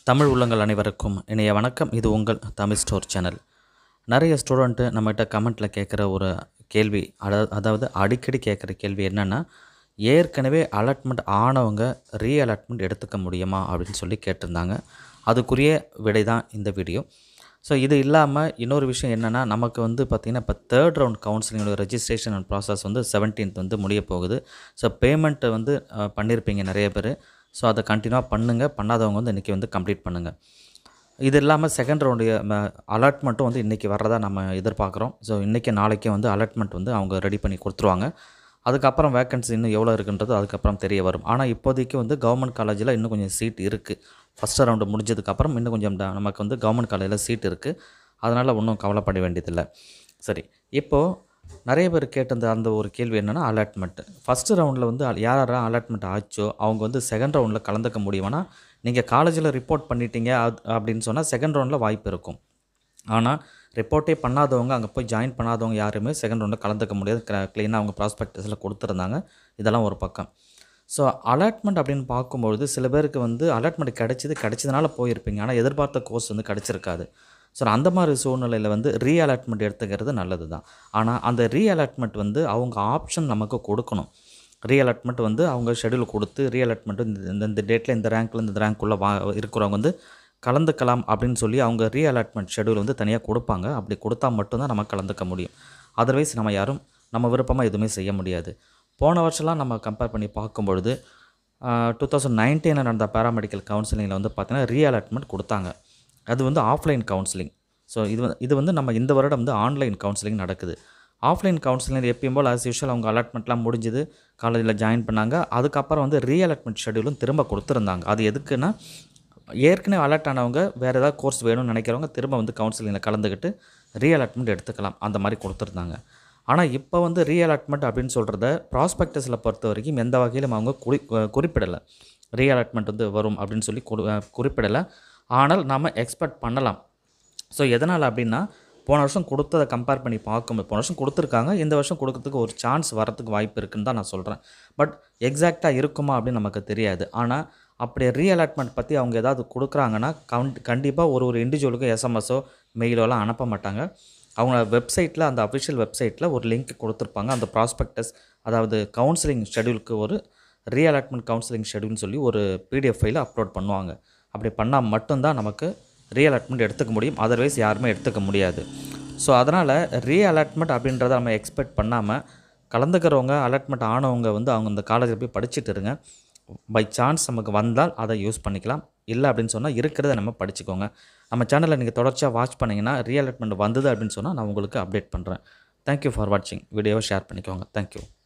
தமிழ் உள்ளங்கள் அனைவருக்கும் இணைய வணக்கம் இது உங்கள் தமிழ் ஸ்டோர் சேனல் நிறைய ஸ்டூடெண்ட்டு நம்மகிட்ட கமெண்ட்டில் கேட்குற ஒரு கேள்வி அதாவது அதாவது அடிக்கடி கேட்குற கேள்வி என்னென்னா ஏற்கனவே அலாட்மெண்ட் ஆனவங்க ரீ அலாட்மெண்ட் எடுத்துக்க முடியுமா அப்படின்னு சொல்லி கேட்டிருந்தாங்க அதுக்குரிய விடை தான் இந்த வீடியோ ஸோ இது இல்லாமல் இன்னொரு விஷயம் என்னென்னா நமக்கு வந்து பார்த்திங்கன்னா இப்போ தேர்ட் ரவுண்ட் கவுன்சிலிங்கோட ரெஜிஸ்ட்ரேஷன் அண்ட் ப்ராசஸ் வந்து செவன்டீன்த் வந்து முடிய போகுது ஸோ பேமெண்ட்டை வந்து அஹ், பண்ணியிருப்பீங்க நிறைய பேர் ஸோ அதை கண்டினியூவாக பண்ணுங்கள் பண்ணாதவங்க வந்து இன்றைக்கி வந்து கம்ப்ளீட் பண்ணுங்கள் இது இல்லாமல் செகண்ட் ரவுண்டு அலாட்மெண்ட்டும் வந்து இன்றைக்கி வர்றதா நம்ம எதிர்பார்க்குறோம் ஸோ இன்றைக்கி நாளைக்கே வந்து அலாட்மெண்ட் வந்து அவங்க ரெடி பண்ணி கொடுத்துருவாங்க அதுக்கப்புறம் வேக்கன்சி இன்னும் எவ்வளோ இருக்குன்றது அதுக்கப்புறம் தெரிய வரும் ஆனால் இப்போதைக்கு வந்து கவர்மெண்ட் காலேஜில் இன்னும் கொஞ்சம் சீட் இருக்குது ஃபஸ்ட்டு ரவுண்டு முடிஞ்சதுக்கப்புறம் இன்னும் கொஞ்சம் ட- நமக்கு வந்து கவர்மெண்ட் காலேஜில் சீட் இருக்குது அதனால் ஒன்றும் கவலைப்பட வேண்டியதில்லை சரி இப்போது நிறைய பேர் கேட்டிருந்த அந்த ஒரு கேள்வி என்னென்னா அலாட்மெண்ட் ஃபஸ்ட்டு ரவுண்டில் வந்து யார் யாரெல்லாம் அலாட்மெண்ட் ஆச்சோ அவங்க வந்து செகண்ட் ரவுண்டில் கலந்துக்க முடியுமானா நீங்கள் காலேஜில் ரிப்போர்ட் பண்ணிட்டீங்க அது அப்படின்னு சொன்னால் செகண்ட் ரவுண்டில் வாய்ப்பு இருக்கும் ஆனால் ரிப்போர்ட்டே பண்ணாதவங்க அங்கே போய் ஜாயின் பண்ணாதவங்க யாருமே செகண்ட் ரவுண்டில் கலந்துக்க முடியாது க்ளீனாக அவங்க ப்ராஸ்பெக்டஸில் கொடுத்துருந்தாங்க இதெல்லாம் ஒரு பக்கம் ஸோ அலாட்மெண்ட் அப்படின்னு பார்க்கும்பொழுது சில பேருக்கு வந்து அலாட்மெண்ட் கிடைச்சது கிடைச்சதுனால போயிருப்பீங்க ஆனால் எதிர்பார்த்த கோர்ஸ் வந்து கிடச்சிருக்காது ஸோ அந்த மாதிரி சூழ்நிலையில் வந்து ரீ அலாட்மெண்ட் எடுத்துக்கிறது நல்லது தான் ஆனால் அந்த ரீ அலாட்மெண்ட் வந்து அவங்க ஆப்ஷன் நமக்கு கொடுக்கணும் ரீ அலாட்மெண்ட் வந்து அவங்க ஷெடியூல் கொடுத்து ரீ அலாட்மெண்ட் இந்த இந்த டேட்டில் இந்த ரேங்க்கில் இந்த ரேங்க்குள்ளே வா இருக்கிறவங்க வந்து கலந்துக்கலாம் அப்படின்னு சொல்லி அவங்க ரீ அலாட்மெண்ட் ஷெடியூல் வந்து தனியாக கொடுப்பாங்க அப்படி கொடுத்தா மட்டும்தான் நம்ம கலந்துக்க முடியும் அதர்வைஸ் நம்ம யாரும் நம்ம விருப்பமாக எதுவுமே செய்ய முடியாது போன வருஷம்லாம் நம்ம கம்பேர் பண்ணி பார்க்கும்பொழுது டூ தௌசண்ட் நைன்டீனில் நடந்த பேராமெடிக்கல் கவுன்சிலிங்கில் வந்து பார்த்தீங்கன்னா ரீ அலாட்மெண்ட் கொடுத்தாங்க அது வந்து ஆஃப்லைன் கவுன்சிலிங் ஸோ இது வந்து இது வந்து நம்ம இந்த வருடம் வந்து ஆன்லைன் கவுன்சிலிங் நடக்குது ஆஃப்லைன் கவுன்சிலிங் எப்பயும் போல் ஆஸ் யூஷுவல் அவங்க அலாட்மெண்ட்லாம் முடிஞ்சுது காலேஜில் ஜாயின் பண்ணாங்க அதுக்கப்புறம் வந்து ரீ அலாட்மெண்ட் ஷெடியூலும் திரும்ப கொடுத்துருந்தாங்க அது எதுக்குன்னா ஏற்கனவே அலர்ட் ஆனவங்க வேறு ஏதாவது கோர்ஸ் வேணும்னு நினைக்கிறவங்க திரும்ப வந்து கவுன்சிலிங்கில் கலந்துக்கிட்டு ரீ அலாட்மெண்ட் எடுத்துக்கலாம் அந்த மாதிரி கொடுத்துருந்தாங்க ஆனால் இப்போ வந்து ரீ அலாட்மெண்ட் அப்படின்னு சொல்கிறத ப்ராஸ்பெக்டஸில் பொறுத்த வரைக்கும் எந்த வகையிலும் அவங்க குறி குறிப்பிடலை ரீ அலாட்மெண்ட் வந்து வரும் அப்படின்னு சொல்லி குறி குறிப்பிடலை ஆனால் நாம் எக்ஸ்பெக்ட் பண்ணலாம் ஸோ எதனால் அப்படின்னா போன வருஷம் கொடுத்ததை கம்பேர் பண்ணி பார்க்கும்போது போன வருஷம் கொடுத்துருக்காங்க இந்த வருஷம் கொடுக்கறதுக்கு ஒரு சான்ஸ் வரத்துக்கு வாய்ப்பு இருக்குன்னு தான் நான் சொல்கிறேன் பட் எக்ஸாக்டாக இருக்குமா அப்படின்னு நமக்கு தெரியாது ஆனால் அப்படி ரீஅலாட்மெண்ட் பற்றி அவங்க ஏதாவது கொடுக்குறாங்கன்னா கவுண்ட் கண்டிப்பாக ஒரு ஒரு இண்டிவிஜுவலுக்கும் எஸ்எம்எஸோ மெயிலோலாம் அனுப்ப மாட்டாங்க அவங்க வெப்சைட்டில் அந்த அஃபிஷியல் வெப்சைட்டில் ஒரு லிங்க் கொடுத்துருப்பாங்க அந்த ப்ராஸ்பெக்டஸ் அதாவது கவுன்சிலிங் ஷெடியூலுக்கு ஒரு ரீஅலாட்மெண்ட் கவுன்சிலிங் ஷெடியூல்னு சொல்லி ஒரு பிடிஎஃப் ஃபைல அப்லோட் பண்ணுவாங்க அப்படி பண்ணால் மட்டும்தான் நமக்கு ரீஅலாட்மெண்ட் எடுத்துக்க முடியும் அதர்வைஸ் யாருமே எடுத்துக்க முடியாது ஸோ அதனால் ரீஅலாட்மெண்ட் அப்படின்றத நம்ம எக்ஸ்பெக்ட் பண்ணாமல் கலந்துக்கிறவங்க அலாட்மெண்ட் ஆனவங்க வந்து அவங்க இந்த காலேஜில் போய் படிச்சுட்டு இருங்க பை சான்ஸ் நமக்கு வந்தால் அதை யூஸ் பண்ணிக்கலாம் இல்லை அப்படின்னு சொன்னால் இருக்கிறத நம்ம படிச்சுக்கோங்க நம்ம சேனலில் நீங்கள் தொடர்ச்சியாக வாட்ச் பண்ணிங்கன்னா ரீஅலாட்மெண்ட் வந்தது அப்படின்னு சொன்னால் நான் உங்களுக்கு அப்டேட் பண்ணுறேன் தேங்க்யூ ஃபார் வாட்சிங் வீடியோவை ஷேர் பண்ணிக்கோங்க தேங்க்யூ